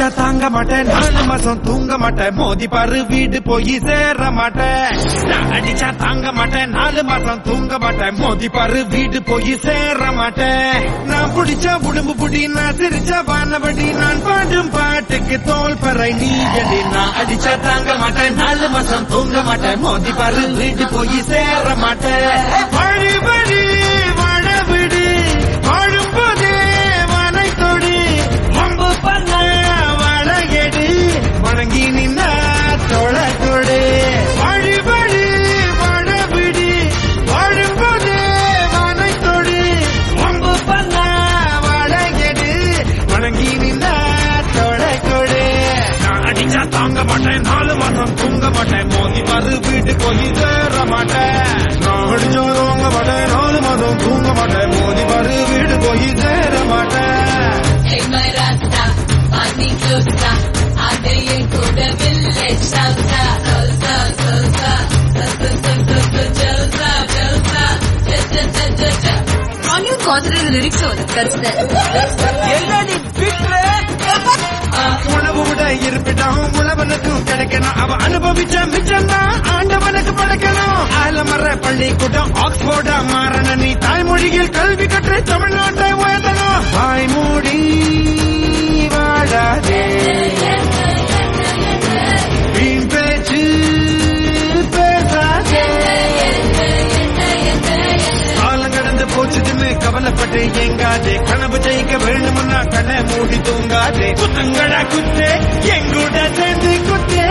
அடிச்சா தாங்க மாட்டேன் நாலு மாசம் தூங்க மாட்டேன் மோதி பாரு வீடு போய் சேர மாட்டேன் நான் அடிச்சா தாங்க மாட்டேன் நாலு மாசம் தூங்க மாட்டேன் மோதி பாரு வீடு போய் சேர மாட்டேன் நான் புடிச்ச உடம்பு புடி நான் சிரிச்ச வானபடி நான் பாடும் பாட்டுக்கு தோல் பறை நீ அடி நான் அடிச்சா தாங்க மாட்டேன் நாலு மாசம் தூங்க மாட்டேன் மோதி பாரு வீடு போய் சேர மாட்டேன் வழி வழி வாழ விடு வாழும் போதே வானை தொடு வம்பு பண்ண வழகெடு வணங்கி நின்னா தொழ கொடு வழி வழி வாழ விடு வாழும் போதே வானை தொடு வம்பு பண்ண வழகெடு வணங்கி நின்னா தொழ கொடு நான் அடிச்சா தாங்க மாட்டேன் நாலு மாசம் தூங்க மாட்டேன் மோதி மறு வீட்டு போய் சேர மாட்டேன் நான் அடிச்சா தூங்க மாட்டேன் நாலு மாசம் தூங்க மாட்டேன் மோதி மறு வீடு போய் சேர மாட்டேன் Hey my rasta, money closer. ஆதையை கூட வில்லை சல்சா சல்சா சல்சா சல்சா சல்சா ஜல்சா ஜல்சா ஜல்சா ஜல்சா On your concentrate the lyrics over என்னடி பிட்ரு? உணவு விட இருப்பிடம் உழவனுக்கும் கிடைக்கணும் அவ அனுபவிச்ச மிச்சம் தான் ஆண்டவனுக்கு படைக்கணும் ஆலமர பள்ளிக்கூடம் ஆக்ஸ்போர்டா மாறன நீ தாய்மொழியில் கல்வி கற்று தமிழ்நாட்டை உயர்த்தணும் வாய்மூடி வாழாதே வீண் பேச்சு பேசாதே காலம் கடந்து போச்சுதுன்னு கவலைப்பட்டு எங்காதே கனவு ஜெயிக்க வேண்டும்னா கண்ணை மூடி தூங்காதே குத்துங்களா குத்து எங்கூட சேர்ந்து குத்து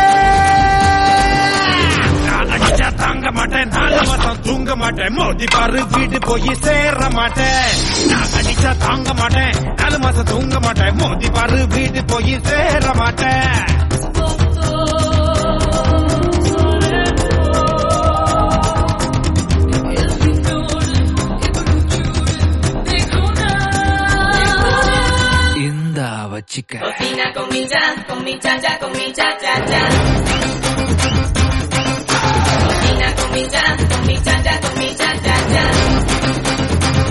நான் அடிச்சா தாங்க மாட்டேன் நாலு மாசம் தூங்க மாட்டேன் மோதி பாரு வீடு போய் சேர மாட்டேன் நான் அடிச்சா தாங்க மாட்டேன் நாலு மாசம் தூங்க மாட்டேன் மோதி பாரு வீடு போய் சேர மாட்டேன் இந்தா வச்சிக்க Cocina con mi cha, con mi cha cha, con mi cha cha cha. Cocina con mi cha, con mi cha cha, con mi cha cha cha.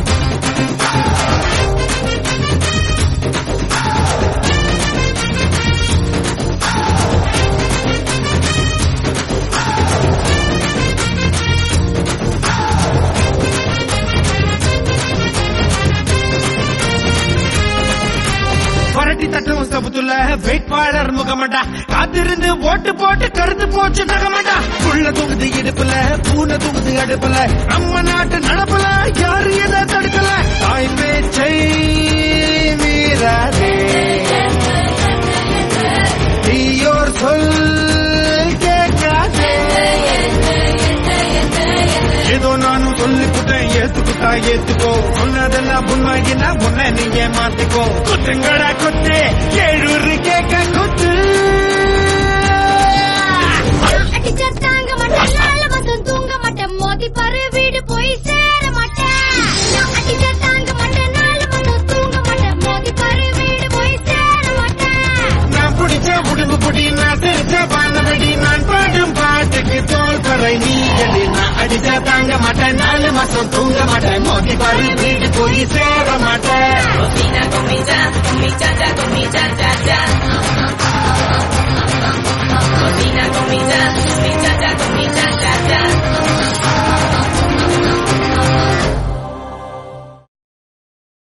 புரட்டி தட்டும் சபுத்துல வேட்பாளர் முகமடா காத்திருந்து ஓட்டு போட்டு கருத்து போச்சு நகமடா புள்ள தூங்குது இடுப்புல பூனை தூங்குது அடுப்புல நம்ம நாட்டு நடப்புல யாரு எதை தடுக்கல தாய் பேச்சை மீறாதே தீயோர் சொல் கேட்காதே ஏதோ நானும் சொல்லிப்புட்டேன் ஏத்துக்கிட்டா ஏத்துக்கோ சொன்னதெல்லாம் உண்மையினா உன்னை நீங்க மாத்திக்கோ குத்துங்கடா குத்து ஏழூரு கேட்க குத்து அடிச்சா தாங்க மாட்டேன் நாலு மாசம் தூங்க மாட்டேன் மோதி பாரு வீடு போய் சேர மாட்டேன் நான் அடிச்சா தாங்க மாட்டேன் நாலு மாசம் தூங்க மாட்டேன் மோதி பாரு வீடு போய் சேர மாட்டேன் நான் பிடிச்ச உடம்பு புடி நான் சிரிச்ச பானபடி நான் பாடும் பாட்டுக்கு தோல் கரை நீ அடி நான் அடிச்சா தாங்க மாட்டேன் நாலு மாசம் தூங்க மாட்டேன் மோதி பாரு வீடு போய் சேர மாட்டேன் Cocina con mi cha, con mi cha cha, con mi cha cha cha. Cocina con mi cha, con mi cha cha, con